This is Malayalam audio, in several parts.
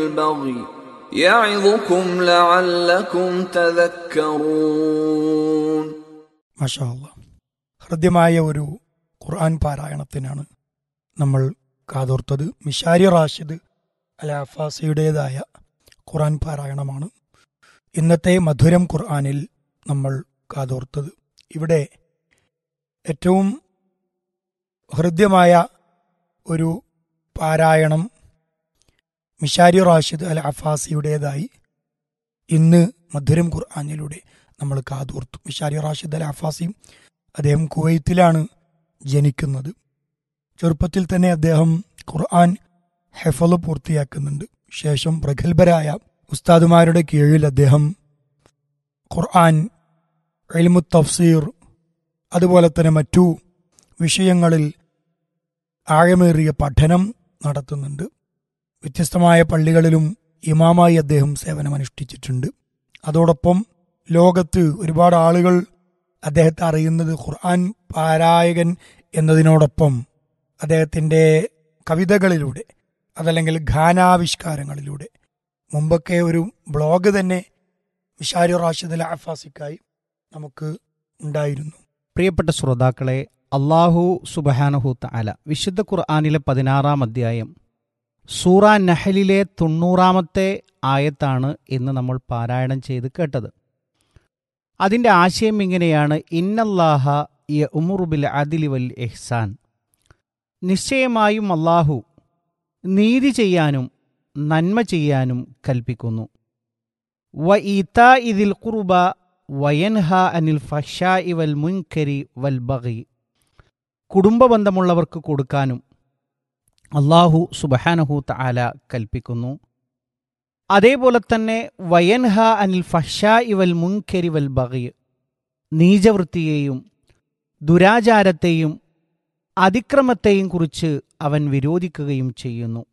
البغي يعظكم لعلكم تذكرون മാഷാ അല്ലാ ഹൃദ്യമായ ഒരു ഖുർആൻ പാരായണത്തിനാണ് നമ്മൾ കാതോർത്തത് മിഷാരി റാഷിദ് അൽ അഫാസിയുടേതായ ഖുർആൻ പാരായണമാണ് ഇന്നത്തെ മധുരം ഖുർആനിൽ നമ്മൾ കാതോർത്തത് ഇവിടെ ഏറ്റവും ഹൃദ്യമായ ഒരു പാരായണം മിഷാരി റാഷിദ് അൽ അഫാസിയുടേതായി ഇന്ന് മധുരം ഖുർആാനിലൂടെ നമ്മൾ കാതോർത്തു മിഷാരി റാഷിദ് അൽ അഫാസി അദ്ദേഹം കുവൈത്തിലാണ് ജനിക്കുന്നത് ചെറുപ്പത്തിൽ തന്നെ അദ്ദേഹം ഖുർആൻ ഹെഫല് പൂർത്തിയാക്കുന്നുണ്ട് ശേഷം പ്രഗത്ഭരായ ഉസ്താദുമാരുടെ കീഴിൽ അദ്ദേഹം ഖുർആൻ എൽമു തഫ്സീർ അതുപോലെ തന്നെ മറ്റു വിഷയങ്ങളിൽ ആഴമേറിയ പഠനം നടത്തുന്നുണ്ട് വ്യത്യസ്തമായ പള്ളികളിലും ഇമാമായി അദ്ദേഹം സേവനമനുഷ്ഠിച്ചിട്ടുണ്ട് അതോടൊപ്പം ലോകത്ത് ഒരുപാട് ആളുകൾ അദ്ദേഹത്തെ അറിയുന്നത് ഖുർആൻ പാരായകൻ എന്നതിനോടൊപ്പം അദ്ദേഹത്തിൻ്റെ കവിതകളിലൂടെ അതല്ലെങ്കിൽ ഗാനാവിഷ്കാരങ്ങളിലൂടെ മുമ്പൊക്കെ ഒരു ബ്ലോഗ് തന്നെ മിഷാരി റാഷിദ് അൽ അഫാസിക്കായി നമുക്ക് ഉണ്ടായിരുന്നു പ്രിയപ്പെട്ട ശ്രോതാക്കളെ അള്ളാഹു സുബഹാനഹൂത്ത അല വിശുദ്ധ ഖുർആാനിലെ പതിനാറാം അധ്യായം സൂറ നഹലിലെ തൊണ്ണൂറാമത്തെ ആയത്താണ് ഇന്ന് നമ്മൾ പാരായണം ചെയ്ത് കേട്ടത് അതിൻ്റെ ആശയം ഇങ്ങനെയാണ് ഇന്നല്ലാഹ യ ഉമുറുബിൽ അദിലി വൽ എഹ്സാൻ നിശ്ചയമായും അള്ളാഹു നീതി ചെയ്യാനും നന്മ ചെയ്യാനും കൽപ്പിക്കുന്നു വ ഈത്താ ഇതിൽ കുറുബ വയൻഹ അനിൽ ഫഷാ വൽ മുൻകരി വൽ ബഗി കുടുംബബന്ധമുള്ളവർക്ക് കൊടുക്കാനും അള്ളാഹു സുബഹാനഹു തആല കൽപ്പിക്കുന്നു അതേപോലെ തന്നെ വയൻഹ അനിൽ ഫഷാ വൽ മുൻകരി വൽ ബഗി നീചവൃത്തിയെയും ദുരാചാരത്തെയും അതിക്രമത്തെയും കുറിച്ച് അവൻ വിരോധിക്കുകയും ചെയ്യുന്നു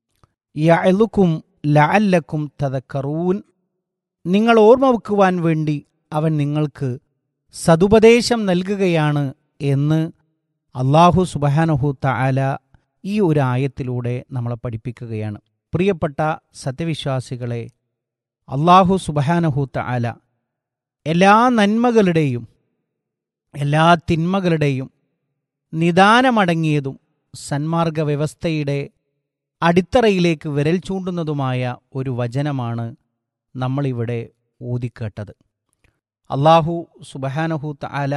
യഅലുക്കും ലഅല്ലക്കും തദക്കറൂൻ നിങ്ങൾ ഓർമ്മ വെക്കുവാൻ വേണ്ടി അവൻ നിങ്ങൾക്ക് സതുപദേശം നൽകുകയാണ് എന്ന് അള്ളാഹു സുബഹാനഹു തആല ഈ ഒരു ആയത്തിലൂടെ നമ്മളെ പഠിപ്പിക്കുകയാണ് പ്രിയപ്പെട്ട സത്യവിശ്വാസികളെ അള്ളാഹു സുബഹാനഹു തആല എല്ലാ നന്മകളുടെയും എല്ലാ തിന്മകളുടെയും നിദാനമടങ്ങിയതും സന്മാർഗ വ്യവസ്ഥയുടെ അടിത്തറയിലേക്ക് വിരൽ ചൂണ്ടുന്നതുമായ ഒരു വചനമാണ് നമ്മളിവിടെ ഊതിക്കേട്ടത് അള്ളാഹു സുബഹാനഹു തആല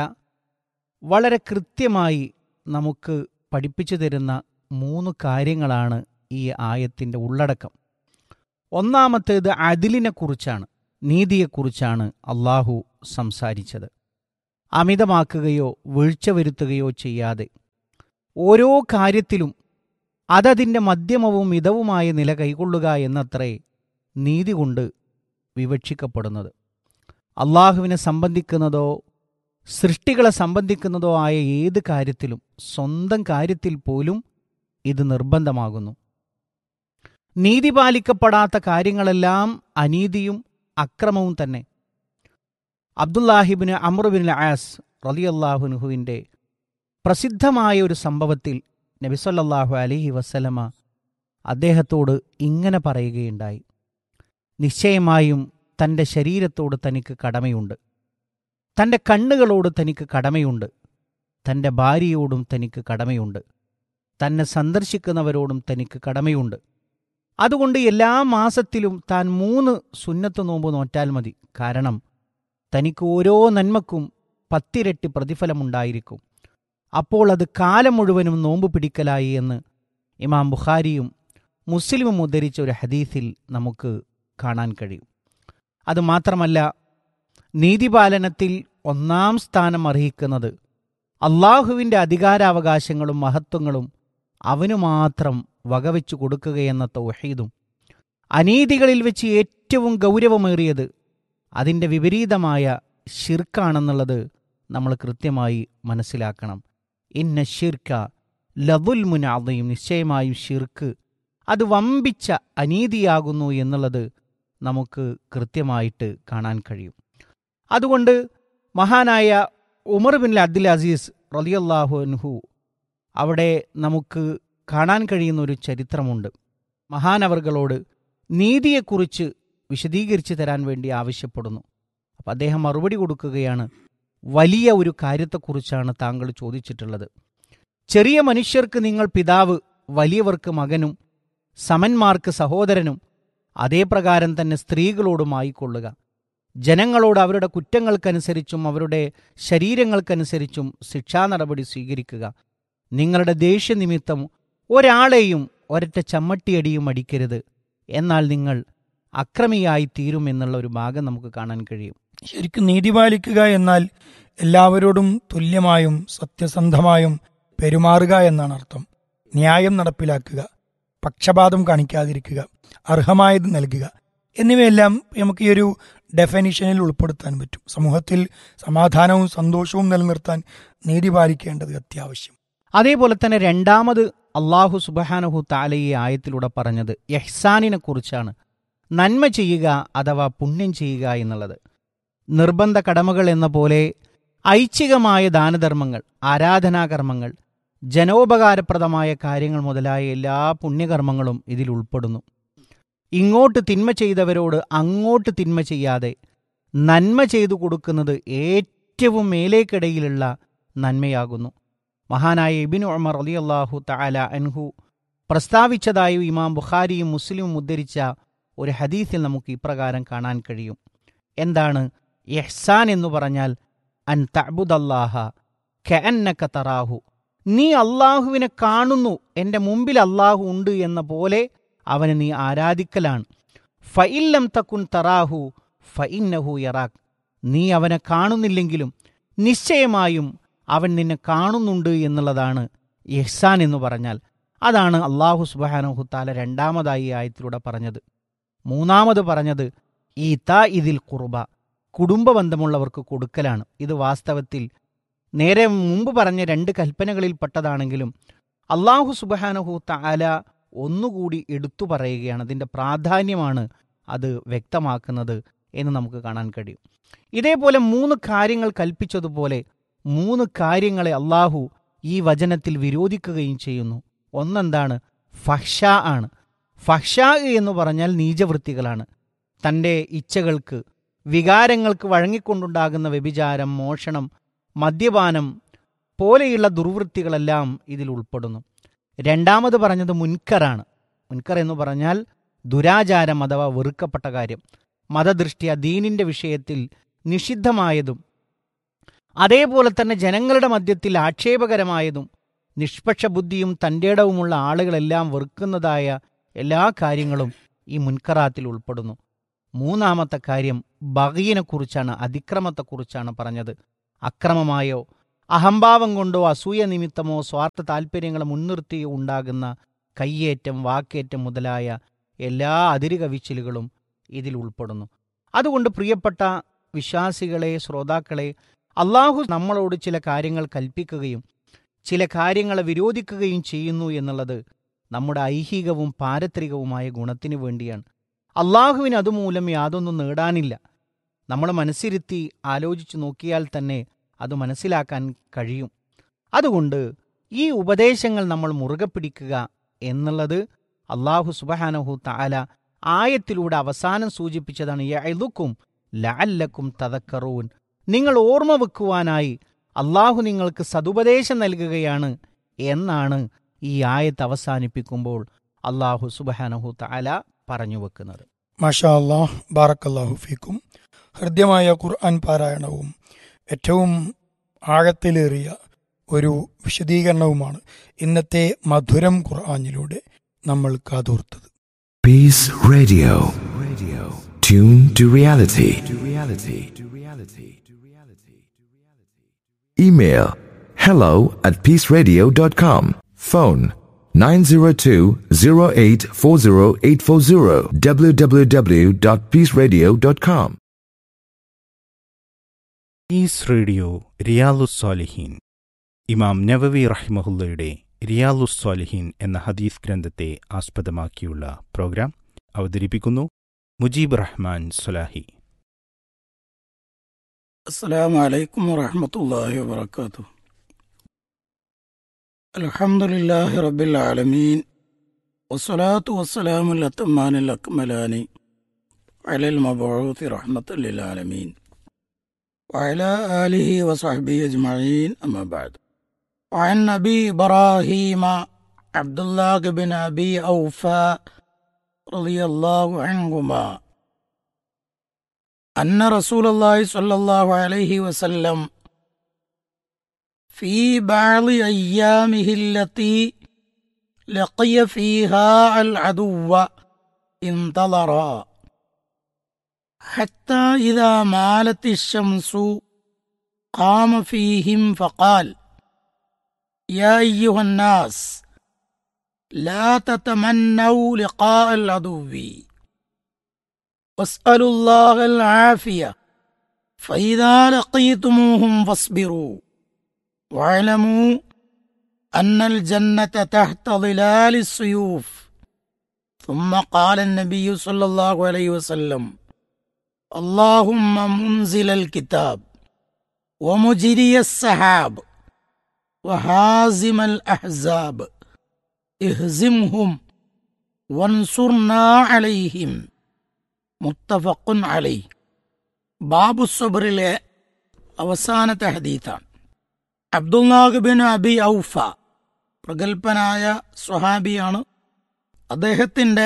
വളരെ കൃത്യമായി നമുക്ക് പഠിപ്പിച്ചു തരുന്ന മൂന്ന് കാര്യങ്ങളാണ് ഈ ആയത്തിൻ്റെ ഉള്ളടക്കം ഒന്നാമത്തേത് അതിലിനെക്കുറിച്ചാണ് നീതിയെക്കുറിച്ചാണ് അള്ളാഹു സംസാരിച്ചത് അമിതമാക്കുകയോ വീഴ്ച വരുത്തുകയോ ചെയ്യാതെ ഓരോ കാര്യത്തിലും അതതിൻ്റെ മധ്യമവും മിതവുമായ നില കൈക്കൊള്ളുക എന്നത്രേ നീതി കൊണ്ട് വിവക്ഷിക്കപ്പെടുന്നത് അള്ളാഹുവിനെ സംബന്ധിക്കുന്നതോ സൃഷ്ടികളെ സംബന്ധിക്കുന്നതോ ആയ ഏത് കാര്യത്തിലും സ്വന്തം കാര്യത്തിൽ പോലും ഇത് നിർബന്ധമാകുന്നു നീതി പാലിക്കപ്പെടാത്ത കാര്യങ്ങളെല്ലാം അനീതിയും അക്രമവും തന്നെ അബ്ദുല്ലാഹിബിന് അമ്രുബിൻ ആസ് റലിയല്ലാഹുനുഹുവിൻ്റെ പ്രസിദ്ധമായ ഒരു സംഭവത്തിൽ നബിസല്ലാഹു അലഹി വസ്സലമ അദ്ദേഹത്തോട് ഇങ്ങനെ പറയുകയുണ്ടായി നിശ്ചയമായും തൻ്റെ ശരീരത്തോട് തനിക്ക് കടമയുണ്ട് തൻ്റെ കണ്ണുകളോട് തനിക്ക് കടമയുണ്ട് തൻ്റെ ഭാര്യയോടും തനിക്ക് കടമയുണ്ട് തന്നെ സന്ദർശിക്കുന്നവരോടും തനിക്ക് കടമയുണ്ട് അതുകൊണ്ട് എല്ലാ മാസത്തിലും താൻ മൂന്ന് സുന്നത്ത് നോമ്പ് നോറ്റാൽ മതി കാരണം തനിക്ക് ഓരോ നന്മക്കും പത്തിരട്ടി പ്രതിഫലമുണ്ടായിരിക്കും അപ്പോൾ അത് കാലം മുഴുവനും നോമ്പ് പിടിക്കലായി എന്ന് ഇമാം ബുഖാരിയും മുസ്ലിമും ഉദ്ധരിച്ച ഒരു ഹദീസിൽ നമുക്ക് കാണാൻ കഴിയും അതുമാത്രമല്ല നീതിപാലനത്തിൽ ഒന്നാം സ്ഥാനം അർഹിക്കുന്നത് അള്ളാഹുവിൻ്റെ അധികാരാവകാശങ്ങളും മഹത്വങ്ങളും അവനു മാത്രം വകവെച്ചു കൊടുക്കുകയെന്ന തൗഹീദും അനീതികളിൽ വെച്ച് ഏറ്റവും ഗൗരവമേറിയത് അതിൻ്റെ വിപരീതമായ ഷിർക്കാണെന്നുള്ളത് നമ്മൾ കൃത്യമായി മനസ്സിലാക്കണം ഇന്ന ഷിർക്ക ലതുൽ മുനാദയും നിശ്ചയമായും ഷിർക്ക് അത് വമ്പിച്ച അനീതിയാകുന്നു എന്നുള്ളത് നമുക്ക് കൃത്യമായിട്ട് കാണാൻ കഴിയും അതുകൊണ്ട് മഹാനായ ഉമർ ബിൻ അബ്ദുൽ അസീസ് റലിയല്ലാഹു അൻഹു അവിടെ നമുക്ക് കാണാൻ കഴിയുന്ന ഒരു ചരിത്രമുണ്ട് മഹാനവർകളോട് നീതിയെക്കുറിച്ച് വിശദീകരിച്ചു തരാൻ വേണ്ടി ആവശ്യപ്പെടുന്നു അപ്പം അദ്ദേഹം മറുപടി കൊടുക്കുകയാണ് വലിയ ഒരു കാര്യത്തെക്കുറിച്ചാണ് താങ്കൾ ചോദിച്ചിട്ടുള്ളത് ചെറിയ മനുഷ്യർക്ക് നിങ്ങൾ പിതാവ് വലിയവർക്ക് മകനും സമന്മാർക്ക് സഹോദരനും അതേ പ്രകാരം തന്നെ സ്ത്രീകളോടുമായിക്കൊള്ളുക ജനങ്ങളോട് അവരുടെ കുറ്റങ്ങൾക്കനുസരിച്ചും അവരുടെ ശരീരങ്ങൾക്കനുസരിച്ചും ശിക്ഷാ നടപടി സ്വീകരിക്കുക നിങ്ങളുടെ ദേഷ്യനിമിത്തം ഒരാളെയും ഒരൊറ്റ ചമ്മട്ടിയടിയും അടിക്കരുത് എന്നാൽ നിങ്ങൾ അക്രമിയായി തീരുമെന്നുള്ള ഒരു ഭാഗം നമുക്ക് കാണാൻ കഴിയും ശരിക്കും നീതി പാലിക്കുക എന്നാൽ എല്ലാവരോടും തുല്യമായും സത്യസന്ധമായും പെരുമാറുക എന്നാണ് അർത്ഥം ന്യായം നടപ്പിലാക്കുക പക്ഷപാതം കാണിക്കാതിരിക്കുക അർഹമായത് നൽകുക എന്നിവയെല്ലാം നമുക്ക് ഈ ഒരു ഡെഫിനിഷനിൽ ഉൾപ്പെടുത്താൻ പറ്റും സമൂഹത്തിൽ സമാധാനവും സന്തോഷവും നിലനിർത്താൻ നീതി പാലിക്കേണ്ടത് അത്യാവശ്യം അതേപോലെ തന്നെ രണ്ടാമത് അള്ളാഹു സുബഹാനഹു താല ഈ ആയത്തിലൂടെ പറഞ്ഞത് യഹ്സാനിനെ കുറിച്ചാണ് നന്മ ചെയ്യുക അഥവാ പുണ്യം ചെയ്യുക എന്നുള്ളത് നിർബന്ധ കടമകൾ എന്ന പോലെ ഐച്ഛികമായ ദാനധർമ്മങ്ങൾ ആരാധനാകർമ്മങ്ങൾ ജനോപകാരപ്രദമായ കാര്യങ്ങൾ മുതലായ എല്ലാ പുണ്യകർമ്മങ്ങളും ഇതിൽ ഉൾപ്പെടുന്നു ഇങ്ങോട്ട് തിന്മ ചെയ്തവരോട് അങ്ങോട്ട് തിന്മ ചെയ്യാതെ നന്മ ചെയ്തു കൊടുക്കുന്നത് ഏറ്റവും മേലേക്കിടയിലുള്ള നന്മയാകുന്നു മഹാനായ ഇബിൻ ഉമർ അലി അള്ളാഹു തആല അൻഹു പ്രസ്താവിച്ചതായി ഇമാം ബുഖാരിയും മുസ്ലിമും ഉദ്ധരിച്ച ഒരു ഹദീസിൽ നമുക്ക് ഇപ്രകാരം കാണാൻ കഴിയും എന്താണ് യഹ്സാൻ എന്ന് പറഞ്ഞാൽ അൻ തഅബുദല്ലാഹ കഅന്നക തറാഹു നീ അള്ളാഹുവിനെ കാണുന്നു എൻ്റെ മുമ്പിൽ അള്ളാഹു ഉണ്ട് എന്ന പോലെ അവനെ നീ ആരാധിക്കലാണ് ഫഇല്ലം തക്കുൻ തറാഹു ഫഇന്നഹു യറാഖ് നീ അവനെ കാണുന്നില്ലെങ്കിലും നിശ്ചയമായും അവൻ നിന്നെ കാണുന്നുണ്ട് എന്നുള്ളതാണ് യഹ്സാൻ എന്ന് പറഞ്ഞാൽ അതാണ് അള്ളാഹു സുബാനഹുത്താല രണ്ടാമതായി ഈ ആയത്തിലൂടെ പറഞ്ഞത് മൂന്നാമത് പറഞ്ഞത് ഈ ത ഇതിൽ കുർബ കുടുംബബന്ധമുള്ളവർക്ക് കൊടുക്കലാണ് ഇത് വാസ്തവത്തിൽ നേരെ മുമ്പ് പറഞ്ഞ രണ്ട് കൽപ്പനകളിൽപ്പെട്ടതാണെങ്കിലും അള്ളാഹു സുബാനഹു താല ഒന്നുകൂടി എടുത്തു പറയുകയാണ് അതിൻ്റെ പ്രാധാന്യമാണ് അത് വ്യക്തമാക്കുന്നത് എന്ന് നമുക്ക് കാണാൻ കഴിയും ഇതേപോലെ മൂന്ന് കാര്യങ്ങൾ കൽപ്പിച്ചതുപോലെ മൂന്ന് കാര്യങ്ങളെ അള്ളാഹു ഈ വചനത്തിൽ വിരോധിക്കുകയും ചെയ്യുന്നു ഒന്നെന്താണ് ഫഹ്ഷ ആണ് ഫഹ്ഷ എന്ന് പറഞ്ഞാൽ നീചവൃത്തികളാണ് തൻ്റെ ഇച്ഛകൾക്ക് വികാരങ്ങൾക്ക് വഴങ്ങിക്കൊണ്ടുണ്ടാകുന്ന വ്യഭിചാരം മോഷണം മദ്യപാനം പോലെയുള്ള ദുർവൃത്തികളെല്ലാം ഇതിൽ ഉൾപ്പെടുന്നു രണ്ടാമത് പറഞ്ഞത് മുൻകറാണ് മുൻകർ എന്ന് പറഞ്ഞാൽ ദുരാചാരം അഥവാ വെറുക്കപ്പെട്ട കാര്യം മതദൃഷ്ട്യ ദീനിന്റെ വിഷയത്തിൽ നിഷിദ്ധമായതും അതേപോലെ തന്നെ ജനങ്ങളുടെ മധ്യത്തിൽ ആക്ഷേപകരമായതും നിഷ്പക്ഷ ബുദ്ധിയും തൻ്റെടവുമുള്ള ആളുകളെല്ലാം വെറുക്കുന്നതായ എല്ലാ കാര്യങ്ങളും ഈ മുൻകറാത്തിൽ ഉൾപ്പെടുന്നു മൂന്നാമത്തെ കാര്യം ബഹീനെക്കുറിച്ചാണ് അതിക്രമത്തെക്കുറിച്ചാണ് പറഞ്ഞത് അക്രമമായോ അഹംഭാവം കൊണ്ടോ അസൂയ നിമിത്തമോ സ്വാർത്ഥ താൽപ്പര്യങ്ങളെ മുൻനിർത്തിയോ ഉണ്ടാകുന്ന കയ്യേറ്റം വാക്കേറ്റം മുതലായ എല്ലാ അതിരുകവിച്ചിലുകളും ഇതിൽ ഉൾപ്പെടുന്നു അതുകൊണ്ട് പ്രിയപ്പെട്ട വിശ്വാസികളെ ശ്രോതാക്കളെ അള്ളാഹു നമ്മളോട് ചില കാര്യങ്ങൾ കൽപ്പിക്കുകയും ചില കാര്യങ്ങളെ വിരോധിക്കുകയും ചെയ്യുന്നു എന്നുള്ളത് നമ്മുടെ ഐഹികവും പാരത്രികവുമായ ഗുണത്തിനു വേണ്ടിയാണ് അള്ളാഹുവിന് അതുമൂലം യാതൊന്നും നേടാനില്ല നമ്മൾ മനസ്സിരുത്തി ആലോചിച്ചു നോക്കിയാൽ തന്നെ അത് മനസ്സിലാക്കാൻ കഴിയും അതുകൊണ്ട് ഈ ഉപദേശങ്ങൾ നമ്മൾ മുറുകെ പിടിക്കുക എന്നുള്ളത് അള്ളാഹു സുബഹാനഹു താല ആയത്തിലൂടെ അവസാനം സൂചിപ്പിച്ചതാണ് യഅ്ലുക്കും ലഅല്ലക്കും തദക്കറൂൻ നിങ്ങൾ ഓർമ്മ വെക്കുവാനായി അള്ളാഹു നിങ്ങൾക്ക് സതുപദേശം നൽകുകയാണ് എന്നാണ് ഈ ആയത്ത് അവസാനിപ്പിക്കുമ്പോൾ അള്ളാഹു സുബഹാനഹു താല പറഞ്ഞു വെക്കുന്നത് മാഷാ അള്ളാഹ് ബാറക്കല്ലാഹു ഫീക്കും ഹൃദ്യമായ ഖുർആൻ പാരായണവും ഏറ്റവും ആഴത്തിലേറിയ ഒരു വിശദീകരണവുമാണ് ഇന്നത്തെ മധുരം ഖുർആനിലൂടെ നമ്മൾ കാതോർത്തത് Peace Radio. Radio. Tune to reality. To reality. To reality. To reality. Email hello at peaceradio.com. Phone 902-0840-840 www.peaceradio.com. Peace radio Riyad us Saliheen Imam Nawawi റഹിമഹുല്ലയുടെ റിയാലുസ്സാലിഹീൻ എന്ന ഹദീസ് ഗ്രന്ഥത്തെ ആസ്പദമാക്കിയുള്ള പ്രോഗ്രാം അവതരിപ്പിക്കുന്നു മുജീബ് റഹ്മാൻ സൊലാഹി السلام عليكم ورحمة الله وبركاته الحمد لله رب العالمين والصلاة والسلام الأتمان الأكملان على المبعوث رحمة للعالمين وعلى آله وصحبه أجمعين أما بعد وعن أبي إبراهيم عبد الله بن أبي أوفى رضي الله عنهما أن رسول الله صلى الله عليه وسلم في بعض أيامه التي لقي فيها العدو انتظرا حتى إذا مالت الشمس قام فيهم فقال يا أيها الناس لا تتمنوا لقاء العدو واسألوا الله العافية فإذا لقيتموهم فاصبروا واعلموا أن الجنة تحت ظلال السيوف ثم قال النبي صلى الله عليه وسلم اللهم منزل الكتاب ومجري السحاب وهازم الأحزاب اهزمهم وانصرنا عليهم മുത്തഫഖുൻ അലൈ ബാബു സുബറിലെ അവസാനത്തെ ഹദീത്താണ് അബ്ദുല്ലാഹ് ബിൻ അബി ഔഫ പ്രഗത്ഭനായ സ്വഹാബിയാണ് അദ്ദേഹത്തിന്റെ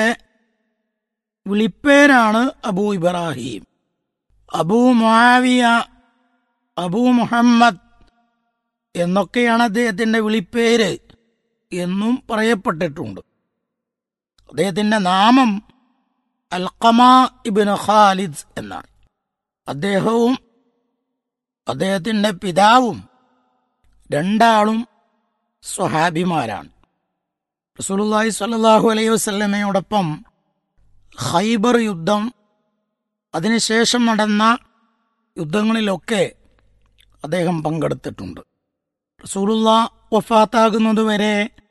വിളിപ്പേരാണ് അബൂ ഇബ്രാഹിം അബൂ മുആവിയ അബൂ മുഹമ്മദ് എന്നൊക്കെയാണ് അദ്ദേഹത്തിന്റെ വിളിപ്പേര് എന്നും പറയപ്പെട്ടിട്ടുണ്ട് അദ്ദേഹത്തിന്റെ നാമം അൽഖമ ഇബിൻ ഖാലിദ് എന്നാണ് അദ്ദേഹവും അദ്ദേഹത്തിന്റെ പിതാവും രണ്ടാളും സ്വഹാബിമാരാണ് റസൂലുള്ളാഹി സ്വല്ലല്ലാഹു അലൈഹി വസല്ലമയോടൊപ്പം ഖൈബർ യുദ്ധം അതിനുശേഷം നടന്ന യുദ്ധങ്ങളിലൊക്കെ അദ്ദേഹം പങ്കെടുത്തിട്ടുണ്ട് റസൂലുള്ള വഫാത്താകുന്നതുവരെ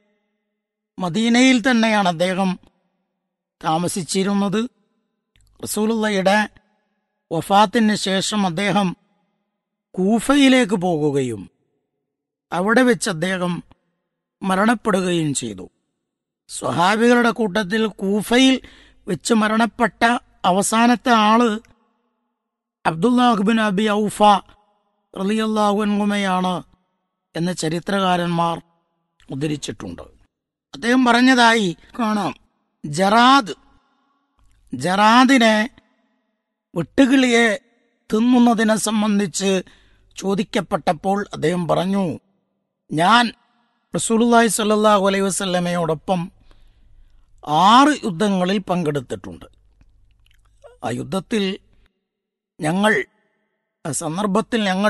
മദീനയിൽ തന്നെയാണ് അദ്ദേഹം താമസിച്ചിരുന്നത് റസൂലുള്ളയുടെ വഫാത്തിന് ശേഷം അദ്ദേഹം കൂഫയിലേക്ക് പോകുകയും അവിടെ വെച്ച് അദ്ദേഹം മരണപ്പെടുകയും ചെയ്തു സ്വഹാബികളുടെ കൂട്ടത്തിൽ കൂഫയിൽ വെച്ച് മരണപ്പെട്ട അവസാനത്തെ ആള് അബ്ദുല്ലാഹുബിൻ അബി ഔഫ റലിയല്ലാഹുൻകുമയാണ് എന്ന് ചരിത്രകാരന്മാർ ഉദ്ധരിച്ചിട്ടുണ്ട് അദ്ദേഹം പറഞ്ഞതായി കാണാം ജറാദ് ജറാദിനെ വെട്ടുകിളിയെ തിന്നുന്നതിനെ സംബന്ധിച്ച് ചോദിക്കപ്പെട്ടപ്പോൾ അദ്ദേഹം പറഞ്ഞു ഞാൻ റസൂലുള്ളാഹി സ്വല്ലല്ലാഹു അലൈഹി വസല്ലമയോടൊപ്പം ആറ് യുദ്ധങ്ങളിൽ പങ്കെടുത്തിട്ടുണ്ട് ആ യുദ്ധത്തിൽ ഞങ്ങൾ ആ സന്ദർഭത്തിൽ ഞങ്ങൾ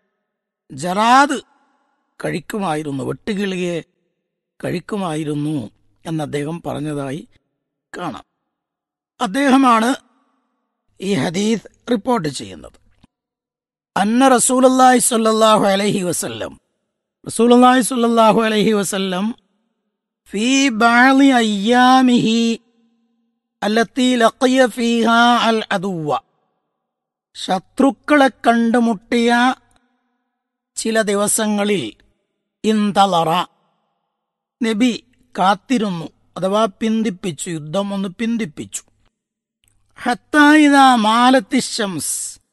ജറാദ് കഴിക്കുമായിരുന്നു വെട്ടുകിളിയെ കഴിക്കുമായിരുന്നു എന്ന് അദ്ദേഹം പറഞ്ഞതായി കാണാം അദ്ദേഹമാണ് ഈ ഹദീസ് റിപ്പോർട്ട് ചെയ്യുന്നത് അന്ന റസൂലല്ലാഹി സ്വല്ലല്ലാഹു അലൈഹി വസല്ലം റസൂലുള്ളാഹി സ്വല്ലല്ലാഹു അലൈഹി വസല്ലം ഫീ ബഅളി അയ്യാമിഹി അല്ലത്തി ലഖിയ ഫീഹാ അൽ അദുവ ശത്രുക്കളെ കണ്ടുമുട്ടിയ ചില ദിവസങ്ങളിൽ ഇന്തളറ നബി കാത്തിരുന്നു അഥവാ പിന്തിപ്പിച്ചു യുദ്ധം ഒന്ന് പിന്തിപ്പിച്ചു ഹത്തായിത മാലത്തിശംസ്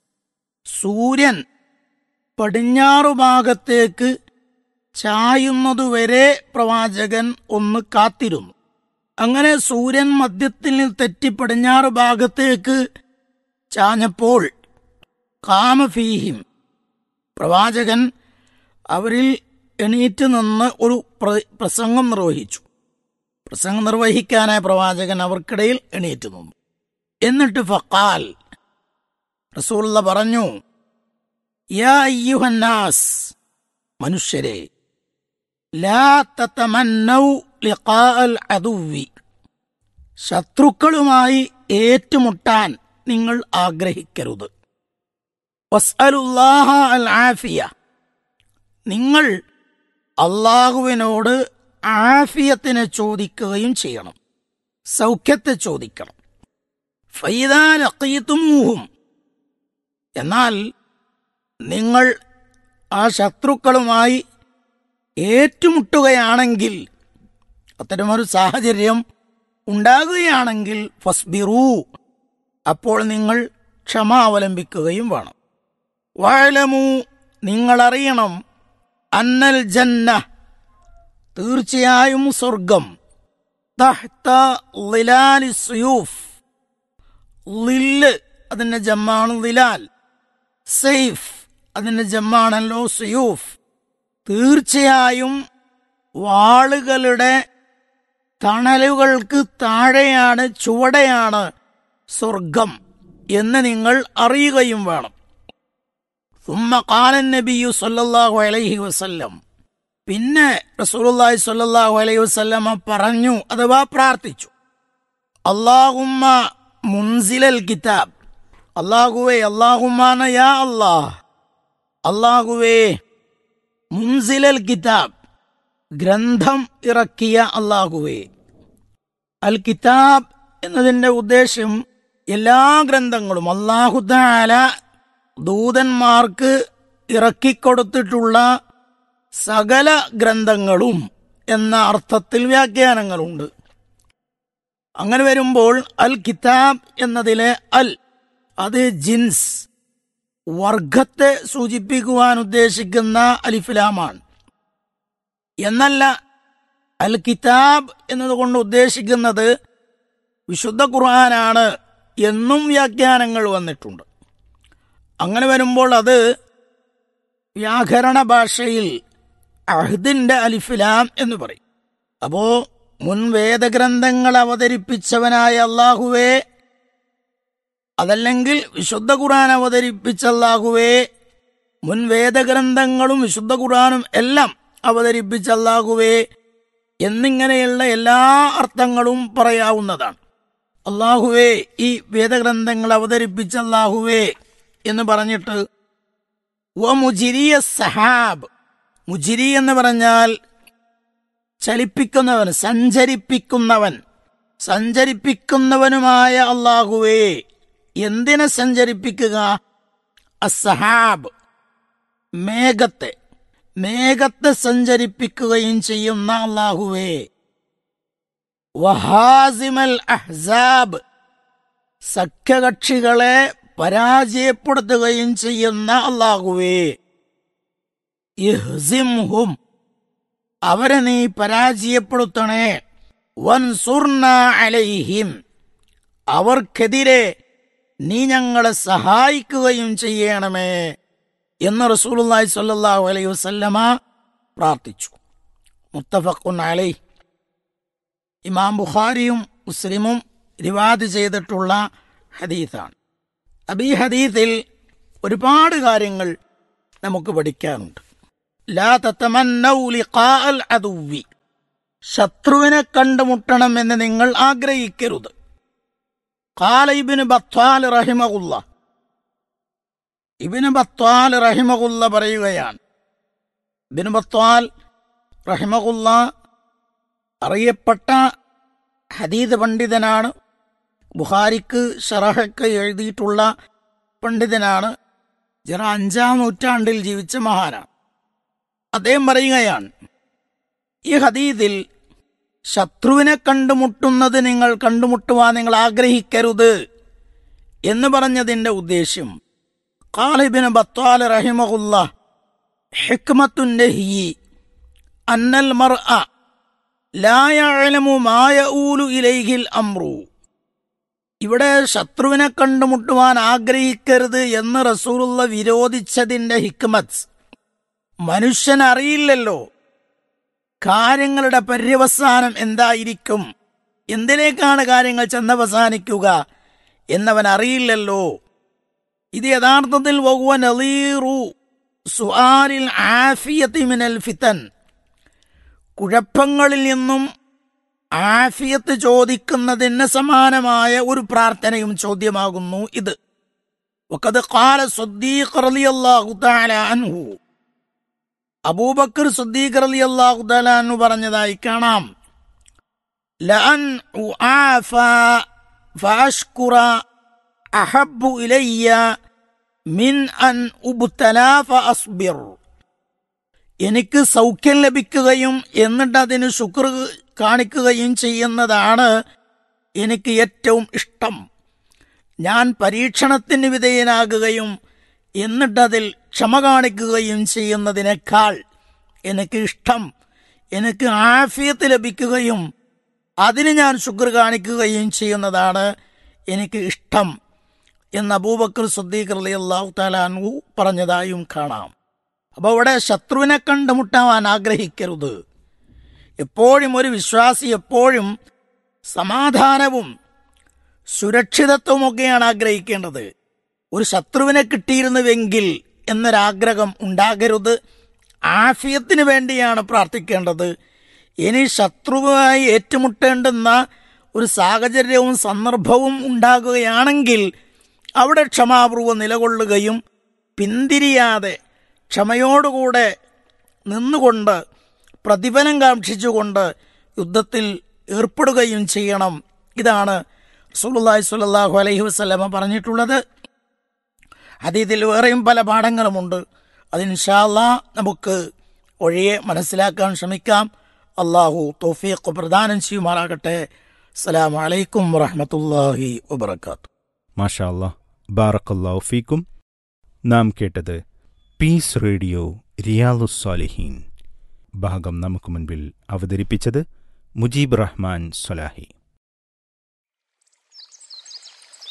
സൂര്യൻ പടിഞ്ഞാറു ഭാഗത്തേക്ക് ചായുന്നതുവരെ പ്രവാചകൻ ഒന്ന് കാത്തിരുന്നു അങ്ങനെ സൂര്യൻ മധ്യത്തിൽ തെറ്റി പടിഞ്ഞാറ് ഭാഗത്തേക്ക് ചാഞ്ഞപ്പോൾ കാമഫീഹിം പ്രവാചകൻ അവരിൽ എണീറ്റ് നിന്ന് ഒരു പ്ര- പ്രസംഗം നിർവഹിച്ചു പ്രസംഗം നിർവഹിക്കാനായി പ്രവാചകൻ അവർക്കിടയിൽ എണീറ്റ് നിന്നു എന്നിട്ട് ഫക്കാൽ റസൂള്ള പറഞ്ഞു യാ അയ്യുഹന്നാസ് മനുഷ്യരെ ലാ തതമന്നൗ ലിഖാഅൽ അദുവി ശത്രുക്കളുമായി ഏറ്റുമുട്ടാൻ നിങ്ങൾ ആഗ്രഹിക്കരുത് വസ്അലുല്ലാഹ അൽ ആഫിയ നിങ്ങൾ അള്ളാഹുവിനോട് ആഫിയത്തിനെ ചോദിക്കുകയും ചെയ്യണം സൗഖ്യത്തെ ചോദിക്കണം ഫൈദാലീത്തുമൂഹും എന്നാൽ നിങ്ങൾ ആ ശത്രുക്കളുമായി ഏറ്റുമുട്ടുകയാണെങ്കിൽ അത്തരമൊരു സാഹചര്യം ഉണ്ടാകുകയാണെങ്കിൽ ഫസ്ബിറൂ അപ്പോൾ നിങ്ങൾ ക്ഷമ അവലംബിക്കുകയും വേണം വാഴലമു നിങ്ങൾ അറിയണം അന്നൽ ജന്ന തീർച്ചയായും സ്വർഗം തഹ്ത ലിലാലി സുയൂഫ് ലില്ല് അതിന്റെ ജമ്മാണ് ലിലാൽ സെയ്ഫ് അതിന്റെ ജമ്മാണല്ലോ സുയൂഫ് തീർച്ചയായും വാളുകളുടെ തണലുകൾക്ക് താഴെയാണ് ചുവടെയാണ് സ്വർഗം എന്ന് നിങ്ങൾ അറിയുകയും വേണം സുമ്മ കാലൻ നബിയു സല്ലല്ലാഹു അലൈഹി വസല്ലം പിന്നെ റസൂലുള്ളാഹി സ്വല്ലല്ലാഹു അലൈഹി വസല്ലമ പറഞ്ഞു അഥവാ പ്രാർത്ഥിച്ചു അള്ളാഹുമ്മ മുൻസിലൽ കിതാബ് അള്ളാഹുവേ അള്ളാഹുമാന യാ അല്ലാഹ് അള്ളാഹുവേ മുൻസിലൽ കിതാബ് ഗ്രന്ഥം ഇറക്കിയ അള്ളാഹുവേ അൽ കിതാബ് എന്നതിന്റെ ഉദ്ദേശം എല്ലാ ഗ്രന്ഥങ്ങളും അള്ളാഹുദാല ദൂതന്മാർക്ക് ഇറക്കിക്കൊടുത്തിട്ടുള്ള സകല ഗ്രന്ഥങ്ങളും എന്ന അർത്ഥത്തിൽ വ്യാഖ്യാനങ്ങളുണ്ട് അങ്ങനെ വരുമ്പോൾ അൽ കിതാബ് എന്നതിലെ അൽ അത് ജിൻസ് വർഗത്തെ സൂചിപ്പിക്കുവാൻ ഉദ്ദേശിക്കുന്ന അലിഫിലാമാണ് എന്നല്ല അൽ കിതാബ് എന്നതുകൊണ്ട് ഉദ്ദേശിക്കുന്നത് വിശുദ്ധ ഖുർആനാണ് എന്നും വ്യാഖ്യാനങ്ങൾ വന്നിട്ടുണ്ട് അങ്ങനെ വരുമ്പോൾ അത് വ്യാകരണ ഭാഷയിൽ അഹ്ദിന്റെ അലിഫിലാം എന്ന് പറയും അപ്പോ മുൻ വേദഗ്രന്ഥങ്ങൾ അവതരിപ്പിച്ചവനായ അള്ളാഹുവേ അതല്ലെങ്കിൽ വിശുദ്ധ ഖുർആൻ അവതരിപ്പിച്ച അള്ളാഹുവേ മുൻ വേദഗ്രന്ഥങ്ങളും വിശുദ്ധ ഖുർആനും എല്ലാം അവതരിപ്പിച്ച അള്ളാഹുവേ എന്നിങ്ങനെയുള്ള എല്ലാ അർത്ഥങ്ങളും പറയാവുന്നതാണ് അള്ളാഹുവേ ഈ വേദഗ്രന്ഥങ്ങൾ അവതരിപ്പിച്ച അള്ളാഹുവേ എന്ന് പറഞ്ഞിട്ട് വ മുജിരിയ സഹാബ് മുജിരി എന്ന് പറഞ്ഞാൽ ചലിപ്പിക്കുന്നവൻ സഞ്ചരിപ്പിക്കുന്നവൻ സഞ്ചരിപ്പിക്കുന്നവനുമായ അള്ളാഹുവേ എന്തിനെ സഞ്ചരിപ്പിക്കുക അസഹാബ് മേഘത്തെ മേഘത്തെ സഞ്ചരിപ്പിക്കുകയും ചെയ്യുന്ന അള്ളാഹുവേ വഹാസിമൽ അഹ്സാബ് സഖ്യകക്ഷികളെ പരാജയപ്പെടുത്തുകയും ചെയ്യുന്ന അള്ളാഹുവേ ഇഹ്സിംഹും അവരെ നീ പരാജയപ്പെടുത്തണേ വൻസുർന അലൈഹിം അവർക്കെതിരെ നീ ഞങ്ങളെ സഹായിക്കുകയും ചെയ്യണമേ എന്ന് റസൂലുള്ളാഹി സ്വല്ലല്ലാഹു അലൈഹി വസല്ലമ പ്രാർത്ഥിച്ചു മുത്തഫഖുൻ അലൈ ഇമാം ബുഖാരിയും മുസ്ലിമും റിവാദ് ചെയ്തിട്ടുള്ള ഹദീസാണ് അപ്പൊ ഈ ഹദീസിൽ ഒരുപാട് കാര്യങ്ങൾ നമുക്ക് പഠിക്കാനുണ്ട് ലാ തത്തമന്നൗ ലിഖാഅൽ അദുവ്വി ശത്രുവിനെ കണ്ടുമുട്ടണം എന്ന് നിങ്ങൾ ആഗ്രഹിക്കരുത് ഖാല ഇബ്നു ബത്വാൽ റഹിമഹുല്ല ഇബ്നു ബത്വാൽ റഹിമഹുല്ല പറയുകയാണ് ഇബ്നു ബത്വാൽ റഹിമഹുല്ല അറിയപ്പെട്ട ഹദീദ് പണ്ഡിതനാണ് ബുഹാരിക്ക് ഷറഹക്ക് എഴുതിയിട്ടുള്ള പണ്ഡിതനാണ് ജറ അഞ്ചാം നൂറ്റാണ്ടിൽ ജീവിച്ച മഹാനാണ് അദ്ദേഹം പറയുകയാണ് ഈ ഹദീദിൽ ശത്രുവിനെ കണ്ടുമുട്ടുന്നത് നിങ്ങൾ കണ്ടുമുട്ടുവാൻ നിങ്ങൾ ആഗ്രഹിക്കരുത് എന്ന് പറഞ്ഞതിന്റെ ഉദ്ദേശ്യം ഖാലിബിന് ബത്വാൽ റഹിമഹുല്ല ഹിക്മത്തുന്റെ ഹി അന്നൽ മർ ലായലമു മായ ഊലു ഇലൈഹിൽ അമ്രു ഇവിടെ ശത്രുവിനെ കണ്ടുമുട്ടുവാൻ ആഗ്രഹിക്കരുത് എന്ന് റസൂലുള്ള വിരോധിച്ചതിന്റെ ഹിക്മത്ത് മനുഷ്യൻ അറിയില്ലല്ലോ കാര്യങ്ങളുടെ പര്യവസാനം എന്തായിരിക്കും എന്തിലേക്കാണ് കാര്യങ്ങൾ ചെന്നവസാനിക്കുക എന്നവൻ അറിയില്ലല്ലോ ഇത് യഥാർത്ഥത്തിൽ വഹുവ നളീറു സുആലിൽ ആഫിയത്തി മിനൽ ഫിതൻ കുഴപ്പങ്ങളിൽ നിന്നും ആഫിയത്ത് ചോദിക്കുന്നതിന് സമാനമായ ഒരു പ്രാർത്ഥനയും ചോദ്യമാകുന്നു ഇത് വഖദ് ഖാല സുദ്ദീഖ് റളിയല്ലാഹു തആല അൻഹു അബൂബക്കർ സുദ്ദീഖ് റളിയല്ലാഹു തആല അൻഹു പറഞ്ഞതായി കാണാം ലഅൻ ഉആഫ ഫഅഷ്കുറ അഹബ്ബു ഇലയ്യ മിൻ അൻ ഉബ്തല ഫഅസ്ബിർ എനിക്ക് സൗഖ്യം ലഭിക്കുകയും എന്നിട്ട് അതിന് ശുക്ർ കാണിക്കുകയും ചെയ്യുന്നതാണ് എനിക്ക് ഏറ്റവും ഇഷ്ടം ഞാൻ പരീക്ഷണത്തിന് വിധേയനാകുകയും എന്നിട്ടതിൽ ക്ഷമ കാണിക്കുകയും ചെയ്യുന്നതിനേക്കാൾ എനിക്ക് ഇഷ്ടം എനിക്ക് ആഫിയത്ത് ലഭിക്കുകയും അതിന് ഞാൻ ശുക്ർ കാണിക്കുകയും ചെയ്യുന്നതാണ് എനിക്ക് ഇഷ്ടം എന്ന് അബൂബക്കർ സുദ്ദീഖ് അലി അള്ളാഹു താലാൻഹു പറഞ്ഞതായും കാണാം അപ്പോൾ അവിടെ ശത്രുവിനെ കണ്ടുമുട്ടാൻ ആഗ്രഹിക്കരുത് എപ്പോഴും ഒരു വിശ്വാസി എപ്പോഴും സമാധാനവും സുരക്ഷിതത്വമൊക്കെയാണ് ആഗ്രഹിക്കേണ്ടത് ഒരു ശത്രുവിനെ കിട്ടിയിരുന്നുവെങ്കിൽ എന്നൊരാഗ്രഹം ഉണ്ടാകരുത് ആഫിയത്തിന് വേണ്ടിയാണ് പ്രാർത്ഥിക്കേണ്ടത് ഇനി ശത്രുവുമായി ഏറ്റുമുട്ടേണ്ടുന്ന ഒരു സാഹചര്യവും സന്ദർഭവും ഉണ്ടാകുകയാണെങ്കിൽ അവിടെ ക്ഷമാപൂർവ്വം നിലകൊള്ളുകയും പിന്തിരിയാതെ ക്ഷമയോടുകൂടെ നിന്നുകൊണ്ട് പ്രതിഫലം കാക്ഷിച്ചുകൊണ്ട് യുദ്ധത്തിൽ ഏർപ്പെടുകയും ചെയ്യണം ഇതാണ് റസൂലുള്ളാഹി സ്വല്ലല്ലാഹു അലൈഹി വസല്ലമ പറഞ്ഞിട്ടുള്ളത് അതീതിൽ വേറെയും പല പാഠങ്ങളുമുണ്ട് അതിൻഷാല്ല നമുക്ക് ഒഴിയെ മനസ്സിലാക്കാൻ ശ്രമിക്കാം അള്ളാഹു തോഫീഖ് പ്രദാനം ചെയ്യുമാറാകട്ടെ അസ്സലാമു അലൈക്കും വറഹ്മത്തുള്ളാഹി വബറകാത്തു മാഷാ അല്ലാഹ് ബാറക്കല്ലാഹു ഫീക്കും നാം കേട്ടത് പീസ് റേഡിയോ റിയാലുസ്സാലിഹീൻ ഭാഗം നമുക്ക് മുൻപിൽ അവതരിപ്പിച്ചത് മുജീബ് റഹ്മാൻ സൊലാഹി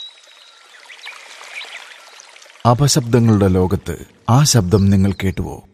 അപശബ്ദങ്ങളുടെ ലോകത്ത് ആ ശബ്ദം നിങ്ങൾ കേട്ടുവോ